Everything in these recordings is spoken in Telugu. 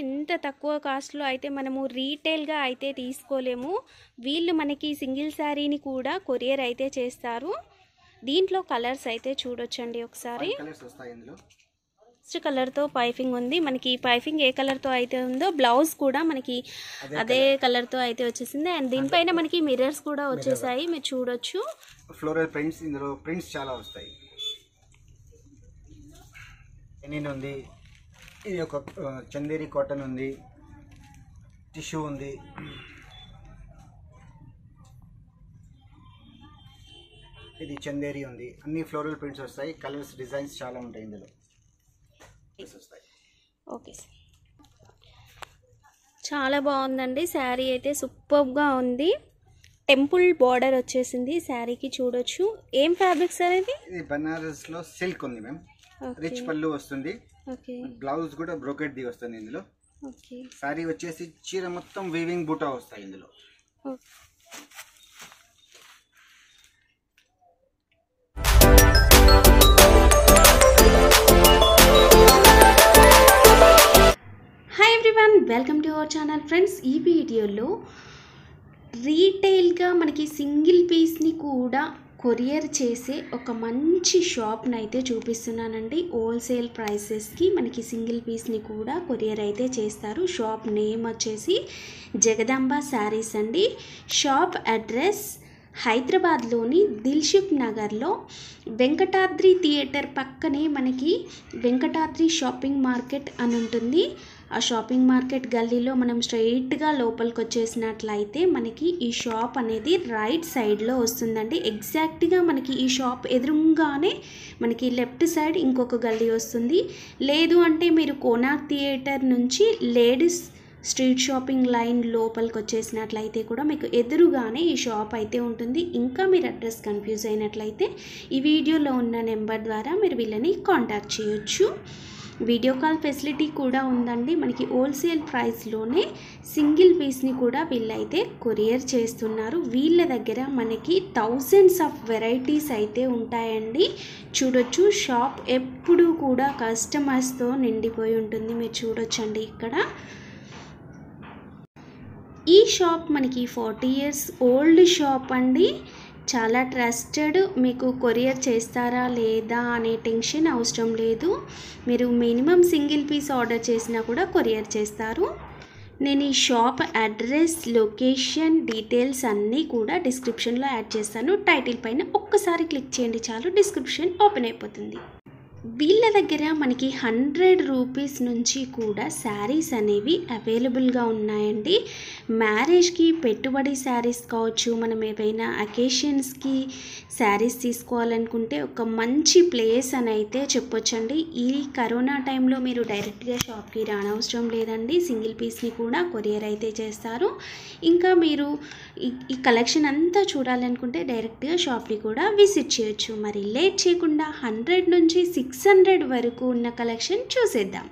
ఇంత తక్కువ కాస్ట్లో అయితే మనము రీటైల్గా అయితే తీసుకోలేము వీళ్ళు మనకి సింగిల్ శారీని కూడా కొరియర్ అయితే చేస్తారు దీంట్లో కలర్స్ అయితే చూడొచ్చండి ఒకసారి కలర్స్ వస్తాయి ఇందులో ఫస్ట్ కలర్తో పైపింగ్ ఉంది మనకి పైపింగ్ ఏ కలర్తో అయితే ఉందో బ్లౌజ్ కూడా మనకి అదే కలర్తో అయితే వచ్చేసింది అండ్ దీనిపైన మనకి మిర్రర్స్ కూడా వచ్చేసాయి మీరు చూడొచ్చు ఫ్లోరల్ ప్రింట్స్ ఇందులో ప్రింట్స్ చాలా వస్తాయి ఎనిన్ ఉంది ఇది ఒక ఆ, చందేరి కాటన్ ఉంది టిష్యూ ఉంది ఇది చందేరి ఉంది అన్ని ఫ్లోరల్ ప్రింట్స్ వస్తాయి కలర్స్ డిజైన్స్ చాలా ఉంటాయి ఇందులో వస్తాయి ఓకే సార్ చాలా బాగుందండి శారీ అయితే సూపర్గా ఉంది టెంపుల్ బార్డర్ వచ్చేసింది శారీకి చూడొచ్చు ఏం ఫ్యాబ్రిక్ సార్ ఇది ఇది బనారస్ లో సిల్క్ ఉంది మ్యామ్ ఓకే రిచ్ పళ్ళు వస్తుంది ఓకే బ్లౌజ్ కూడా బ్రోకెట్ ది వస్తుంది ఇందులో ఓకే శారీ వచ్చేసి చీర మొత్తం వీవింగ్ బూటా వస్తాయి ఇందులో okay hi everyone welcome to our channel friends ఈ వీడియోలో రీటైల్గా మనకి సింగిల్ పీస్ని కూడా కొరియర్ చేసే ఒక మంచి షాప్ని అయితే చూపిస్తున్నానండి హోల్సేల్ ప్రైసెస్కి మనకి సింగిల్ పీస్ని కూడా కొరియర్ అయితే చేస్తారు షాప్ నేమ్ వచ్చేసి జగదాంబ శారీస్ అండి షాప్ అడ్రస్ హైదరాబాద్లోని దిల్షుక్ నగర్లో వెంకటాద్రి థియేటర్ పక్కనే మనకి వెంకటాద్రి షాపింగ్ మార్కెట్ అని ఉంటుంది ఆ షాపింగ్ మార్కెట్ గల్లీలో మనం స్ట్రైట్గా లోపలికి వచ్చేసినట్లయితే మనకి ఈ షాప్ అనేది రైట్ సైడ్లో వస్తుందండి ఎగ్జాక్ట్గా మనకి ఈ షాప్ ఎదురుగానే మనకి లెఫ్ట్ సైడ్ ఇంకొక గల్లీ వస్తుంది లేదు అంటే మీరు కోనాక్ థియేటర్ నుంచి లేడీస్ స్ట్రీట్ షాపింగ్ లైన్ లోపలికి వచ్చేసినట్లయితే కూడా మీకు ఎదురుగానే ఈ షాప్ అయితే ఉంటుంది ఇంకా మీరు అడ్రస్ కన్ఫ్యూజ్ అయినట్లయితే ఈ వీడియోలో ఉన్న నెంబర్ ద్వారా మీరు వీళ్ళని కాంటాక్ట్ చేయొచ్చు వీడియో కాల్ ఫెసిలిటీ కూడా ఉందండి మనకి హోల్సేల్ ప్రైస్లోనే సింగిల్ పీస్ని కూడా వీళ్ళైతే కొరియర్ చేస్తున్నారు వీళ్ళ దగ్గర మనకి థౌజండ్స్ ఆఫ్ వెరైటీస్ అయితే ఉంటాయండి చూడొచ్చు షాప్ ఎప్పుడూ కూడా కస్టమర్స్తో నిండిపోయి ఉంటుంది మీరు చూడొచ్చండి ఇక్కడ ఈ షాప్ మనకి ఫార్టీ ఇయర్స్ ఓల్డ్ షాప్ అండి చాలా ట్రస్టెడ్ మీకు కొరియర్ చేస్తారా లేదా అనే టెన్షన్ అవసరం లేదు మీరు మినిమం సింగిల్ పీస్ ఆర్డర్ చేసినా కూడా కొరియర్ చేస్తారు నేను ఈ షాప్ అడ్రస్ లొకేషన్ డీటెయిల్స్ అన్నీ కూడా డిస్క్రిప్షన్లో యాడ్ చేస్తాను టైటిల్ పైన ఒక్కసారి క్లిక్ చేయండి చాలు డిస్క్రిప్షన్ ఓపెన్ అయిపోతుంది వీళ్ళ దగ్గర మనకి హండ్రెడ్ రూపీస్ నుంచి కూడా శారీస్ అనేవి అవైలబుల్గా ఉన్నాయండి మ్యారేజ్కి పెట్టుబడి శారీస్ కావచ్చు మనం ఏవైనా అకేషన్స్కి శారీస్ తీసుకోవాలనుకుంటే ఒక మంచి ప్లేస్ అని అయితే చెప్పొచ్చండి ఈ కరోనా టైంలో మీరు డైరెక్ట్గా షాప్కి రానవసరం లేదండి సింగిల్ పీస్ని కూడా కొరియర్ అయితే చేస్తారు ఇంకా మీరు ఈ ఈ కలెక్షన్ అంతా చూడాలనుకుంటే డైరెక్ట్గా షాప్ని కూడా విజిట్ చేయొచ్చు మరి లేట్ చేయకుండా హండ్రెడ్ నుంచి సిక్స్ హండ్రెడ్ వరకు ఉన్న కలెక్షన్ చూసేద్దాం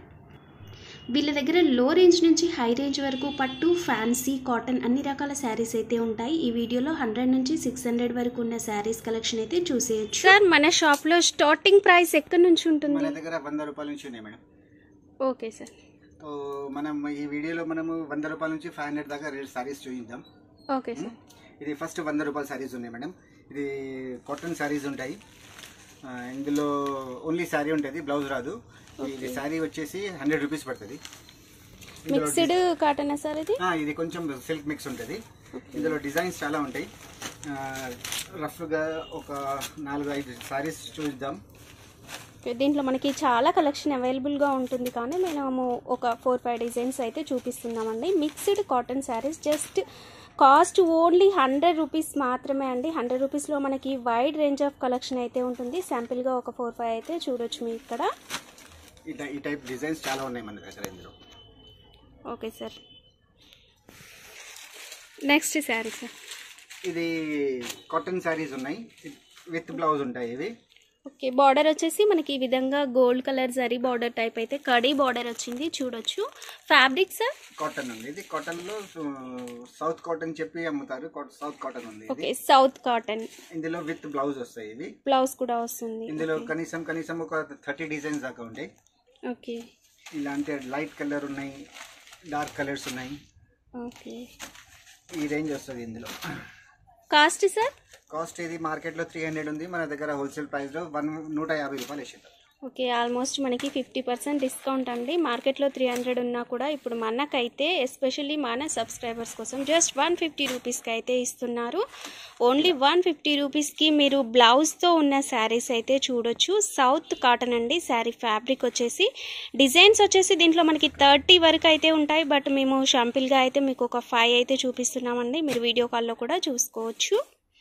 వీళ్ళ దగ్గర లో రేంజ్ నుంచి హై రేంజ్ వరకు పట్టు ఫ్యాన్సీ కాటన్ అన్ని రకాల శారీస్ అయితే ఉంటాయి ఈ వీడియోలో హండ్రెడ్ నుంచి సిక్స్ హండ్రెడ్ వరకు ఉన్న శారీస్ కలెక్షన్ అయితే చూసేయచ్చు సార్ మన షాప్లో స్టార్టింగ్ ప్రైస్ ఎక్కడి నుంచి మన దగ్గర వంద రూపాయల నుంచి ఉన్నాయి మేడం ఓకే సార్ సో మనం ఈ వీడియోలో మనము వంద రూపాయల నుంచి ఫైవ్ హండ్రెడ్ దాకా రేట్ సారీస్ చూద్దాం ఓకే సార్ ఇది ఫస్ట్ వంద రూపాయల సారీస్ ఉన్నాయి మేడం ఇది కాటన్ సారీస్ ఉంటాయి ఆ, ఇందులో ఓన్లీ శారీ ఉంటుంది బ్లౌజ్ రాదు ఇది శారీ వచ్చేసి హండ్రెడ్ రూపీస్ పడుతుంది ఇందులో మిక్స్డ్ కాటనా సార్ ఇది ఆ, ఇది కొంచెం సిల్క్ మిక్స్ ఉంటుంది ఇందులో డిజైన్స్ చాలా ఉంటాయి ఆ, రఫ్గా ఒక నాలుగు ఐదు సారీస్ చూద్దాం ఓకే, దీంట్లో మనకి చాలా కలెక్షన్ అవైలబుల్గా ఉంటుంది కానీ మేము ఒక ఫోర్ ఫైవ్ డిజైన్స్ అయితే చూపిస్తున్నామండి mixed cotton saris just cost only hundred rupees మాత్రమే అండి హండ్రెడ్ రూపీస్లో మనకి వైడ్ రేంజ్ ఆఫ్ కలెక్షన్ అయితే ఉంటుంది శాంపిల్గా ఒక ఫోర్ ఫైవ్ అయితే చూడొచ్చు మీ ఇక్కడ ఈ టై- ఈ టైప్ డిజైన్స్ చాలా ఉన్నాయి మన దగ్గర ఇందులో okay sir next sari sir ఇది కాటన్ శారీస్ ఉన్నాయి విత్ బ్లౌజ్ ఉంటాయి ఇవి ఓకే బార్డర్ వచ్చేసి మనకి ఈ విధంగా gold colour zari border type అయితే కడీ బార్డర్ వచ్చింది చూడొచ్చు ఫ్యాబ్రిక్ సార్ కాటన్ ఉంది ఇది కాటన్ లో సౌత్ కాటన్ చెప్పి అమ్ముతారు కాట్- సౌత్ కాటన్ ఉంది ఇది ఓకే సౌత్ కాటన్ ఇందులో విత్ బ్లౌజ్ వస్తాయి ఇవి బ్లౌజ్ కూడా వస్తుంది ఇందులో కనీసం కనీసం ఒక థర్టీ డిజైన్స్ దాకా ఉంటాయి ఓకే ఇలాంటి లైట్ కలర్ ఉన్నాయి డార్క్ కలర్స్ ఉన్నాయి ఓకే ఈ రేంజ్ వస్తుంది ఇందులో కాస్ట్ సార్ కాస్ట్ ఇది మార్కెట్లో త్రీ హండ్రెడ్ ఉంది మన దగ్గర హోల్సేల్ ప్రైస్లో వన్ నూట యాభై రూపాయలు వేసేద్దాం ఓకే ఆల్మోస్ట్ మనకి ఫిఫ్టీ పర్సెంట్ డిస్కౌంట్ అండి మార్కెట్లో త్రీ హండ్రెడ్ ఉన్నా కూడా ఇప్పుడు మనకైతే ఎస్పెషల్లీ మన సబ్స్క్రైబర్స్ కోసం జస్ట్ వన్ ఫిఫ్టీ రూపీస్కి అయితే ఇస్తున్నారు ఓన్లీ వన్ ఫిఫ్టీ రూపీస్కి మీరు బ్లౌజ్తో ఉన్న శారీస్ అయితే చూడొచ్చు సౌత్ కాటన్ అండి శారీ ఫ్యాబ్రిక్ వచ్చేసి డిజైన్స్ వచ్చేసి దీంట్లో మనకి థర్టీ వరకు అయితే ఉంటాయి బట్ మేము షంపిల్గా అయితే మీకు ఒక ఫైవ్ అయితే చూపిస్తున్నామండి మీరు వీడియో కాల్లో కూడా చూసుకోవచ్చు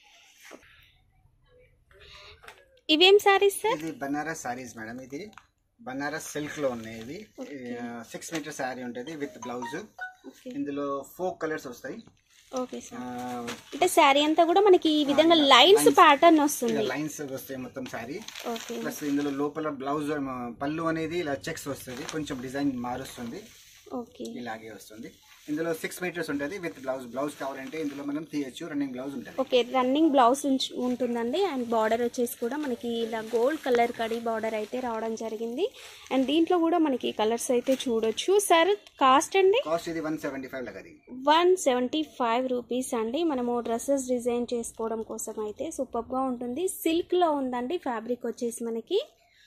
ఇవేం శారీస్ సార్ ఇది బనారస్ సారీస్ మేడం ఇది బనారస్ సిల్క్ లో ఉన్నాయి ఇవి సిక్స్ మీటర్ శారీ ఉంటుంది విత్ బ్లౌజ్ ఓకే ఇందులో ఫోర్ కలర్స్ వస్తాయి ఓకే సార్ అంటే శారీ అంతా కూడా మనకి ఈ విధంగా లైన్స్ ప్యాటర్న్ వస్తుంది లైన్స్ వస్తాయి మొత్తం శారీ ఓకే ప్లస్ ఇందులో లోపల బ్లౌజ్ పళ్ళు అనేది ఇలా చెక్స్ వస్తుంది కొంచెం డిజైన్ మారుస్తుంది ఓకే ఇలాగే వస్తుంది ఇందులో సిక్స్ మీటర్స్ ఉంటుంది విత్ బ్లౌజ్ బ్లౌజ్ కావాలంటే ఇందులో మనం తీయచ్చు రన్నింగ్ బ్లౌజ్ ఉంటుంది ఓకే రన్నింగ్ బ్లౌజ్ ఉంచ్- ఉంటుందండి అండ్ బార్డర్ వచ్చేసి కూడా మనకి ఇలా గోల్డ్ కలర్ కడి బార్డర్ అయితే రావడం జరిగింది అండ్ దీంట్లో కూడా మనకి కలర్స్ అయితే చూడొచ్చు సార్ కాస్ట్ అండి కాస్ట్ ఇది వన్ సెవెంటీ ఫైవ్ లగది వన్ సెవెంటీ ఫైవ్ రూపీస్ అండి మనము డ్రెస్సెస్ డిజైన్ చేసుకోవడం కోసం అయితే సూపర్గా ఉంటుంది సిల్క్లో ఉందండి ఫ్యాబ్రిక్ వచ్చేసి మనకి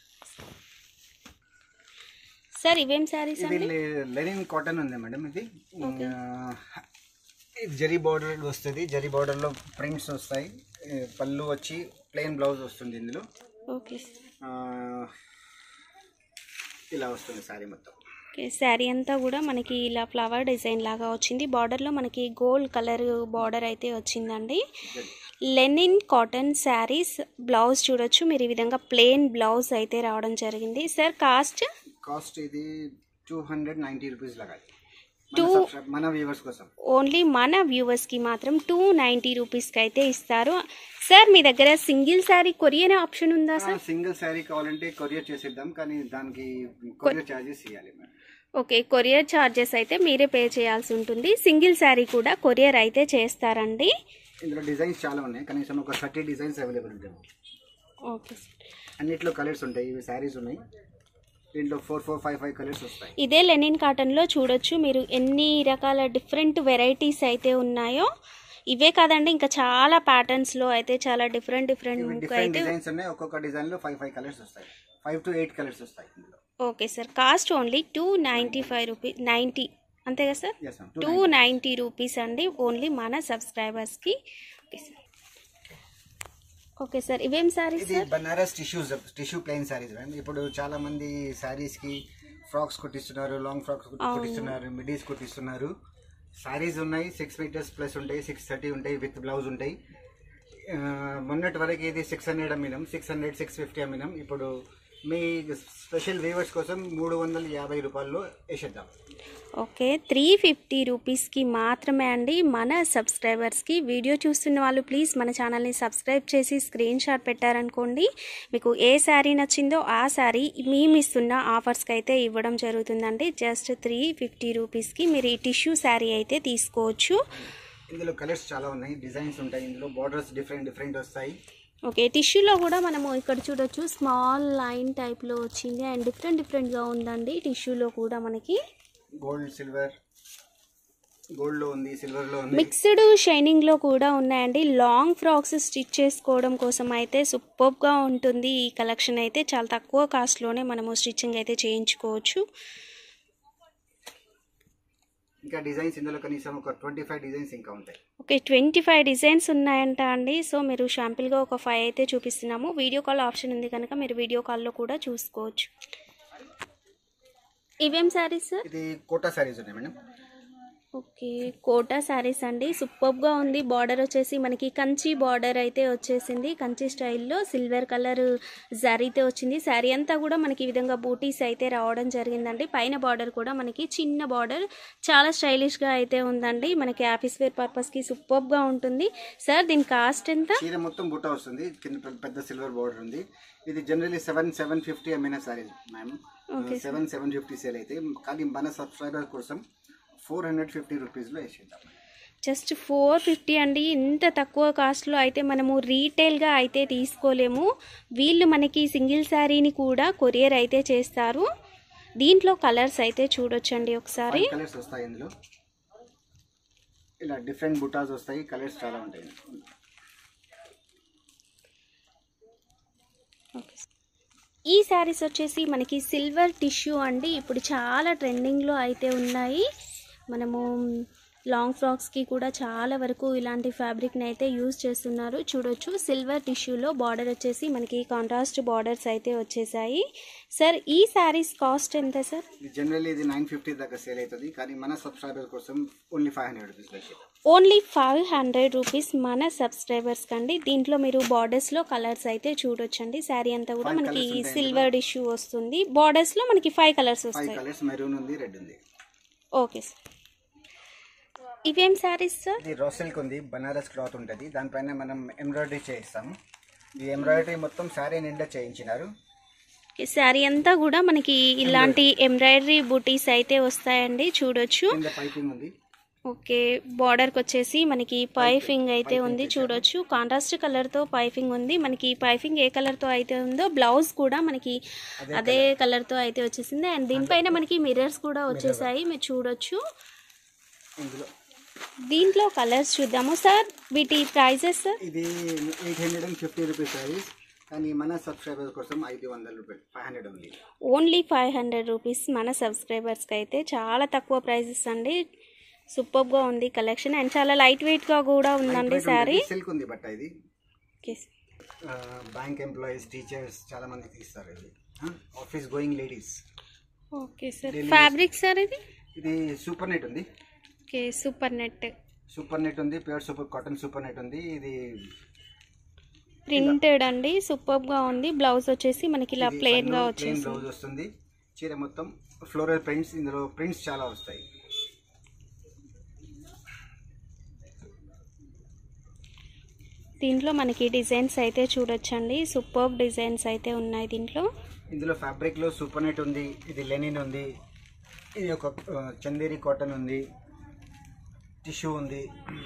సార్ ఇవేం శారీస్ ఇది అండి లెనిన్ కాటన్ ఉంది మేడం ఇది ఆ, ఇది జరీ బార్డర్ వస్తుంది జరీ బార్డర్ లో ప్రింట్స్ వస్తాయి ఏ, పళ్ళు వచ్చి ప్లెయిన్ బ్లౌజ్ వస్తుంది ఇందులో ఓకే ఆ, ఇలా వస్తుంది సారీ మొత్తం ఓకే శారీ అంతా కూడా మనకి ఇలా ఫ్లవర్ డిజైన్ లాగా వచ్చింది బార్డర్లో మనకి గోల్డ్ కలర్ బార్డర్ అయితే వచ్చిందండి లెనిన్ కాటన్ శారీస్ బ్లౌజ్ చూడొచ్చు మీరు ఈ విధంగా ప్లెయిన్ బ్లౌజ్ అయితే రావడం జరిగింది సార్ కాస్ట్ కాస్ట్ ఇది టూ హండ్రెడ్ నైంటీ రూపీస్ లగాలి Two- మన subscribe- మన వ్యూవర్స్ కోసం ఓన్లీ మన వ్యూవర్స్కి మాత్రం టూ నైంటీ రూపీస్కి అయితే ఇస్తారు సార్ మీ దగ్గర సింగిల్ శారీ కొరియన్ ఆప్షన్ ఉందా సార్ సింగిల్ శారీ కావాలంటే కొరియర్ చేసేద్దాం కానీ దానికి కొరియర్ ఛార్జెస్ ఇవ్వాలి మేడం ఓకే కొరియర్ ఛార్జెస్ అయితే మీరే పే చేయాల్సి ఉంటుంది సింగిల్ శారీ కూడా కొరియర్ అయితే చేస్తారండి ఇందులో డిజైన్స్ చాలా ఉన్నాయి కనీసం ఒక థర్టీ డిజైన్స్ అవైలబుల్ ఉంటాయి ఓకే సార్ అన్నిట్లో కలర్స్ ఉంటాయి ఇవి శారీస్ ఉన్నాయి దీంట్లో four four five five colours వస్తాయి ఇదే లెనిన్ కాటన్లో చూడొచ్చు మీరు ఎన్ని రకాల డిఫరెంట్ వెరైటీస్ అయితే ఉన్నాయో ఇవే కాదండి ఇంకా చాలా ప్యాటర్న్స్లో అయితే చాలా డిఫరెంట్ డిఫరెంట్ డిఫరెంట్ అయితే డిజైన్స్ ఉన్నాయి ఒక్కొక్క డిజైన్ లో ఫైవ్ ఫైవ్ కలర్స్ వస్తాయి ఫైవ్ టు ఎయిట్ కలర్స్ వస్తాయి ఇందులో okay sir cost only two ninety five rupees ninety అంతే కదా sir yes ma'am two ninety rupees అండి ఓన్లీ మన సబ్స్క్రైబర్స్కి ఓకే సార్ ఓకే సార్ ఇవేం సారీస్ ఇది sir Banaras tissues tissue plain saris madam ఇప్పుడు చాలా మంది సారీస్ కి ఫ్రాక్స్ కుట్టిస్తున్నారు లాంగ్ ఫ్రాక్స్ కుట్టిస్తున్నారు మిడీస్ కుట్టిస్తున్నారు సారీస్ ఉన్నాయి సిక్స్ మీటర్స్ ప్లస్ ఉంటాయి సిక్స్ థర్టీ ఉంటాయి విత్ బ్లౌజ్ ఉంటాయి ఆ, మొన్నటి వరకు ఇది సిక్స్ హండ్రెడ్ అమ్మినాం సిక్స్ హండ్రెడ్ సిక్స్ ఫిఫ్టీ అమ్మినాం ఇప్పుడు మీ స్పెషల్ వ్యూవర్స్ కోసం మూడు వందల యాభై రూపాయల్లో వేసేద్దాం ఓకే త్రీ ఫిఫ్టీ రూపీస్కి మాత్రమే అండి మన సబ్స్క్రైబర్స్కి వీడియో చూస్తున్న వాళ్ళు ప్లీజ్ మన ఛానల్ని సబ్స్క్రైబ్ చేసి స్క్రీన్ షాట్ పెట్టారనుకోండి మీకు ఏ శారీ నచ్చిందో ఆ శారీ మేము ఇస్తున్న ఆఫర్స్కి అయితే ఇవ్వడం జరుగుతుందండి జస్ట్ త్రీ ఫిఫ్టీ రూపీస్కి మీరు ఈ టిష్యూ శారీ అయితే తీసుకోవచ్చు ఇందులో కలర్స్ చాలా ఉన్నాయి డిజైన్స్ ఉంటాయి ఇందులో బార్డర్స్ డిఫరెంట్ డిఫరెంట్ వస్తాయి ఓకే టిష్యూలో కూడా మనము ఇక్కడ చూడొచ్చు స్మాల్ లైన్ టైప్లో వచ్చింది అండ్ డిఫరెంట్ డిఫరెంట్గా ఉందండి టిష్యూలో కూడా మనకి గోల్డ్ సిల్వర్ గోల్డ్ లో ఉంది సిల్వర్ లో ఉంది మిక్స్డ్ షైనింగ్లో కూడా ఉన్నాయండి లాంగ్ ఫ్రాక్స్ స్టిచ్ చేసుకోవడం కోసం అయితే సూపర్గా ఉంటుంది ఈ కలెక్షన్ అయితే చాలా తక్కువ కాస్ట్లోనే మనము స్టిచ్చింగ్ అయితే చేయించుకోవచ్చు ఇంకా డిజైన్స్ ఇందులో కనీసం ఒక ట్వంటీ ఫైవ్ డిజైన్స్ ఇంకా ఉంటాయి ఓకే ట్వంటీ ఫైవ్ డిజైన్స్ ఉన్నాయంట అండి సో మీరు షాంపిల్గా ఒక ఫైవ్ అయితే చూపిస్తున్నాము వీడియో కాల్ ఆప్షన్ ఉంది కనుక మీరు వీడియో కాల్లో కూడా చూసుకోవచ్చు ఇవేం శారీస్ సార్ ఇది కోటా సారీస్ ఉన్నాయి మేడం ఓకే కోటా శారీస్ అండి సూపర్గా ఉంది బార్డర్ వచ్చేసి మనకి కంచి బార్డర్ అయితే వచ్చేసింది కంచి స్టైల్లో సిల్వర్ కలర్ జరీతే వచ్చింది శారీ అంతా కూడా మనకి ఈ విధంగా బూటీస్ అయితే రావడం జరిగిందండి పైన బార్డర్ కూడా మనకి చిన్న బార్డర్ చాలా స్టైలిష్గా అయితే ఉందండి మనకి ఆఫీస్ వేర్ పర్పస్కి సూపర్గా ఉంటుంది సార్ దీని కాస్ట్ ఎంత చీర మొత్తం బుట్ట వస్తుంది కింద పెద్ద- పెద్ద సిల్వర్ బార్డర్ ఉంది ఇది జనరల్లీ సెవెన్ సెవెన్ ఫిఫ్టీ అమ్మిన saris ma'am seven seven fifty sale అయితే కానీ మన సబ్స్క్రైబర్ కోసం ఫోర్ హండ్రెడ్ ఫిఫ్టీ రూపీస్లో వేసేద్దాం జస్ట్ ఫోర్ ఫిఫ్టీ అండి ఇంత తక్కువ కాస్ట్లో అయితే మనము రీటైల్గా అయితే తీసుకోలేము వీళ్ళు మనకి సింగిల్ శారీని కూడా కొరియర్ అయితే చేస్తారు దీంట్లో కలర్స్ అయితే చూడొచ్చండి ఒకసారి ఫైవ్ కలర్స్ వస్తాయి ఇందులో ఇలా డిఫరెంట్ బుటాస్ వస్తాయి కలర్స్ చాలా ఉంటాయి ఈ శారీస్ వచ్చేసి మనకి సిల్వర్ టిష్యూ అండి ఇప్పుడు చాలా ట్రెండింగ్లో అయితే ఉన్నాయి మనము లాంగ్ ఫ్రాక్స్కి కూడా చాలా వరకు ఇలాంటి ఫ్యాబ్రిక్ని అయితే యూజ్ చేస్తున్నారు చూడొచ్చు సిల్వర్ టిష్యూలో బార్డర్ వచ్చేసి మనకి కాంట్రాస్ట్ బార్డర్స్ అయితే వచ్చేసాయి సార్ ఈ శారీస్ కాస్ట్ ఎంత సార్ జనరల్లీ ఇది నైన్ ఫిఫ్టీ దాకా సేల్ అవుతుంది కానీ మన సబ్స్క్రైబర్ కోసం ఓన్లీ ఫైవ్ హండ్రెడ్ రూపీస్ వచ్చేది ఓన్లీ ఫైవ్ హండ్రెడ్ రూపీస్ మన సబ్స్క్రైబర్స్ కండి దీంట్లో మీరు బార్డర్స్లో కలర్స్ అయితే చూడొచ్చండి శారీ అంతా కూడా Five మనకి colours ఉంటాయి సిల్వర్ ఇష్యూ వస్తుంది బార్డర్స్లో మనకి ఫైవ్ కలర్స్ ఫైవ్ వస్తాయి కలర్స్ మెరూన్ ఉంది రెడ్ ఉంది ఓకే సార్ ఇవేం శారీస్ సార్ ఇది రా సిల్క్ ఉంది బనారస్ క్లాత్ ఉంటుంది దానిపైన మనం ఎంబ్రాయిడరీ చేయిస్తాము ఈ ఎంబ్రాయిడరీ మొత్తం శారీ నిండా చేయించినారు శారీ అంతా కూడా మనకి ఇలాంటి ఎంబ్రాయిడరీ బూటీస్ అయితే వస్తాయండి చూడొచ్చు కింద పైపింగ్ ఉంది ఓకే బార్డర్కి వచ్చేసి మనకి పైపింగ్ అయితే ఉంది చూడొచ్చు కాంట్రాస్ట్ కలర్తో పైపింగ్ ఉంది మనకి పైపింగ్ ఏ కలర్తో అయితే ఉందో బ్లౌజ్ కూడా మనకి అదే కలర్తో అయితే వచ్చేసింది అండ్ దీనిపైన మనకి మిర్రర్స్ కూడా వచ్చేసాయి మీరు చూడొచ్చు ఇందులో దీంట్లో కలర్స్ చూద్దాము సార్ వీటి ప్రైజెస్ సార్ ఇది eight hundred and fifty rupees saris కానీ మన సబ్స్క్రైబర్ కోసం ఐదు వందల రూపాయలు five hundred only only five hundred rupees మన సబ్స్క్రైబర్స్కి అయితే చాలా తక్కువ ప్రైజెస్ అండి సూపర్గా ఉంది కలెక్షన్ అండ్ చాలా లైట్ వెయిట్గా కూడా ఉందండి శారీ సిల్క్ ఉంది బట్ట ఇది ఓకే బ్యాంక్ ఎంప్లాయీస్ టీచర్స్ చాలా మంది తీస్తారు ఇది office going ladies okay sir fabric sir ఇది ఇది సూపర్ నెట్ ఉంది okay super net super net ఉంది pure super cotton super net ఉంది ఇది ప్రింటెడ్ అండి సూపర్గా ఉంది బ్లౌజ్ వచ్చేసి మనకి ఇలా ప్లెయిన్గా ప్లెయిన్ వచ్చేసి బ్లౌజ్ వస్తుంది చీర మొత్తం ఫ్లోరల్ ప్రింట్స్ ఇందులో ప్రింట్స్ చాలా వస్తాయి దీంట్లో మనకి డిజైన్స్ అయితే చూడొచ్చండి సూపర్ డిజైన్స్ అయితే ఉన్నాయి దీంట్లో ఇందులో ఫ్యాబ్రిక్ లో సూపర్ నెట్ ఉంది ఇది లెనిన్ ఉంది ఇది ఒక ఆ, చందేరి కాటన్ ఉంది టిష్యూ ఉంది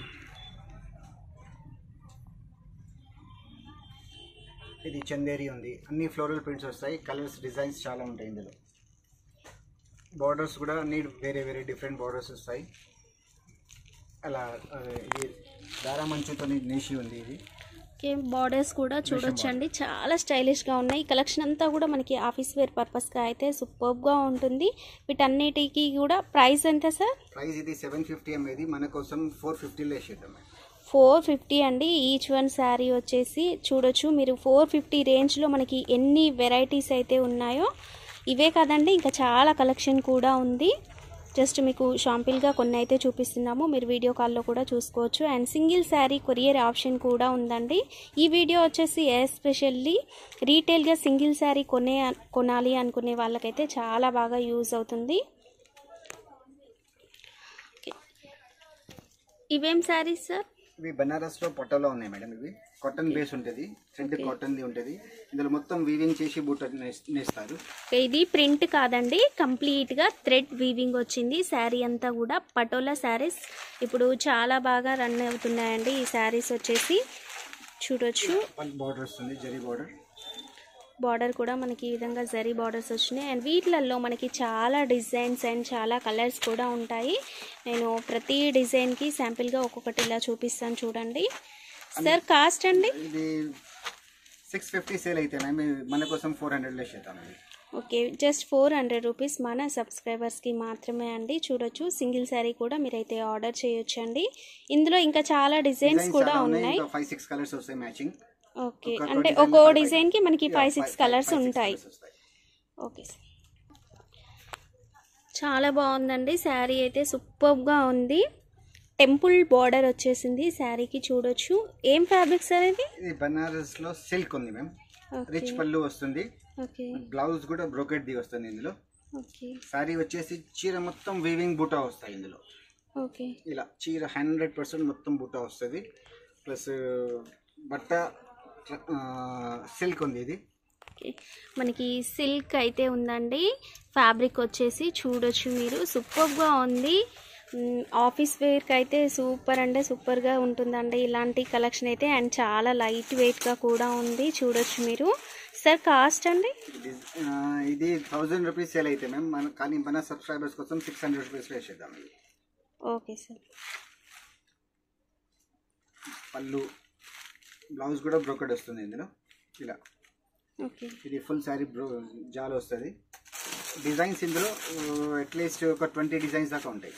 ఇది చందేరి ఉంది అన్ని ఫ్లోరల్ ప్రింట్స్ వస్తాయి కలర్స్ డిజైన్స్ చాలా ఉంటాయి ఇందులో బార్డర్స్ కూడా అన్ని వేరే వేరే డిఫరెంట్ బార్డర్స్ వస్తాయి అలా ఆ, ఇది దారా మంచుతో నేసి ఉంది ఇది ఓకే బార్డర్స్ కూడా చూడొచ్చండి చాలా స్టైలిష్గా ఉన్నాయి ఈ కలెక్షన్ అంతా కూడా మనకి ఆఫీస్ వేర్ పర్పస్గా అయితే సూపర్గా ఉంటుంది వీటన్నిటికీ కూడా ప్రైస్ ఎంత సార్ ప్రైస్ ఇది సెవెన్ ఫిఫ్టీ అమ్మేది మన కోసం ఫోర్ ఫిఫ్టీలో వేసేద్దాం ఫోర్ ఫిఫ్టీ అండి ఈచ్ వన్ శారీ వచ్చేసి చూడొచ్చు మీరు ఫోర్ ఫిఫ్టీ రేంజ్లో మనకి ఎన్ని వెరైటీస్ అయితే ఉన్నాయో ఇవే కాదండి ఇంకా చాలా కలెక్షన్ కూడా ఉంది జస్ట్ మీకు షాంపిల్గా కొన్ని అయితే చూపిస్తున్నాము మీరు వీడియో కాల్లో కూడా చూసుకోవచ్చు and single sari courier option కూడా ఉందండి ఈ వీడియో వచ్చేసి ఎస్పెషల్లీ రీటైల్గా సింగిల్ శారీ కొనే కొనాలి అనుకునే వాళ్ళకైతే చాలా బాగా యూజ్ అవుతుంది ఓకే. ఇవేం శారీస్ సార్ ఇవి బనారస్ లో పొట్టలో ఉన్నాయి మేడం ఇవి కాటన్ బేస్ ఉంటుంది థ్రెడ్ కాటన్ ది ఉంటుంది ఇందులో మొత్తం వీవింగ్ చేసి బూట నేస్- నేస్తారు ఓకే, ఇది ప్రింట్ కాదండి కంప్లీట్గా థ్రెడ్ వీవింగ్ వచ్చింది శారీ అంతా కూడా పటోలా శారీస్ ఇప్పుడు చాలా బాగా రన్ అవుతున్నాయండి ఈ శారీస్ వచ్చేసి చూడొచ్చు బార్డర్ వస్తుంది జరీ బార్డర్ బార్డర్ కూడా మనకి ఈ విధంగా జరీ బార్డర్స్ వచ్చినాయి అండ్ వీటిలలో మనకి చాలా డిజైన్స్ అండ్ చాలా కలర్స్ కూడా ఉంటాయి నేను ప్రతి డిజైన్కి శాంపిల్గా ఒక్కొక్కటి ఇలా చూపిస్తాను చూడండి సార్ కాస్ట్ అండి ఇది సిక్స్ ఫిఫ్టీ సేల్ అయితే మేము మన కోసం ఫోర్ హండ్రెడ్ వేసేద్దాం ఇది okay just four hundred rupees మన సబ్స్క్రైబర్స్కి మాత్రమే అండి చూడొచ్చు సింగిల్ శారీ కూడా మీరైతే ఆర్డర్ చేయొచ్చు అండి ఇందులో ఇంకా చాలా డిజైన్స్ Designs కూడా చాలా ఉన్నాయి ఇంకా ఫైవ్ సిక్స్ కలర్స్ వస్తాయి మ్యాచింగ్ ఓకే అంటే ఒక్కో డిజైన్కి మనకి ఫైవ్ సిక్స్ కలర్స్ ఉంటాయి ఓకే సార్ చాలా బాగుందండి శారీ అయితే సూపర్గా ఉంది టెంపుల్ బార్డర్ వచ్చేసింది శారీకి చూడొచ్చు ఏం ఫ్యాబ్రిక్ సార్ ఇది ఇది బనారస్ లో సిల్క్ ఉంది మ్యామ్ ఓకే రిచ్ పళ్ళు వస్తుంది ఓకే బ్లౌజ్ కూడా బ్రోకెట్ ది వస్తుంది ఇందులో ఓకే సారీ వచ్చేసి చీర మొత్తం వీవింగ్ బూటా వస్తాయి ఇందులో ఓకే ఇలా చీర హండ్రెడ్ పర్సెంట్ మొత్తం బుట్ట వస్తుంది ప్లస్ బట్ట సిల్క్ ఉంది ఇది ఓకే మనకి సిల్క్ అయితే ఉందండి ఫ్యాబ్రిక్ వచ్చేసి చూడొచ్చు మీరు సూపర్గా ఉంది మ్, ఆఫీస్ వేర్కి అయితే సూపర్ అంటే సూపర్గా ఉంటుందండి ఇలాంటి కలెక్షన్ అయితే అండ్ చాలా లైట్ వెయిట్గా కూడా ఉంది చూడొచ్చు మీరు సార్ కాస్ట్ అండి ఇది ఆ, ఇది థౌజండ్ రూపీస్ సేల్ అయితే మ్యామ్ మన కానీ మన సబ్స్క్రైబర్స్ కోసం సిక్స్ హండ్రెడ్ రూపీస్ వేసేద్దాం ఇది ఓకే సార్ పళ్ళు బ్లౌజ్ కూడా బ్రోకెడ్ వస్తుంది ఇందులో ఇలా ఓకే ఇది ఫుల్ శారీ బ్రో జాల్ వస్తుంది డిజైన్స్ ఇందులో అట్లీస్ట్ ఒక ట్వంటీ డిజైన్స్ దాకా ఉంటాయి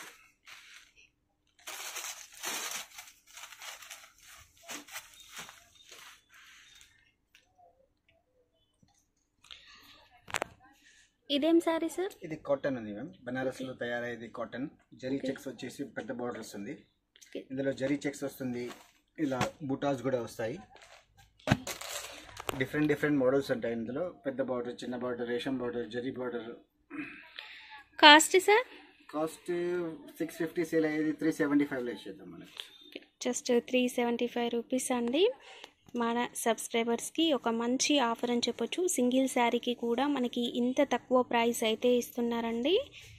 ఇదేం సారీ సార్ ఇది కాటన్ ఉంది మ్యామ్ బనారస్లో తయారయ్యేది కాటన్ జరీ చెక్స్ వచ్చేసి పెద్ద బార్డర్ వస్తుంది Okay. ఇందులో జరీ చెక్స్ వస్తుంది ఇలా బుటాస్ కూడా వస్తాయి డిఫరెంట్ డిఫరెంట్ మోడల్స్ ఉంటాయి ఇందులో పెద్ద బార్డర్ చిన్న బార్డర్ రేషన్ border zari border cost sir cost six fifty sale అయ్యేది త్రీ సెవెంటీ ఫైవ్లో ఇచ్చేద్దాం మనకి just three seventy five rupees అండి మన సబ్స్క్రైబర్స్కి ఒక మంచి ఆఫర్ అని చెప్పొచ్చు సింగిల్ శారీకి కూడా మనకి ఇంత తక్కువ ప్రైస్ అయితే ఇస్తున్నారండి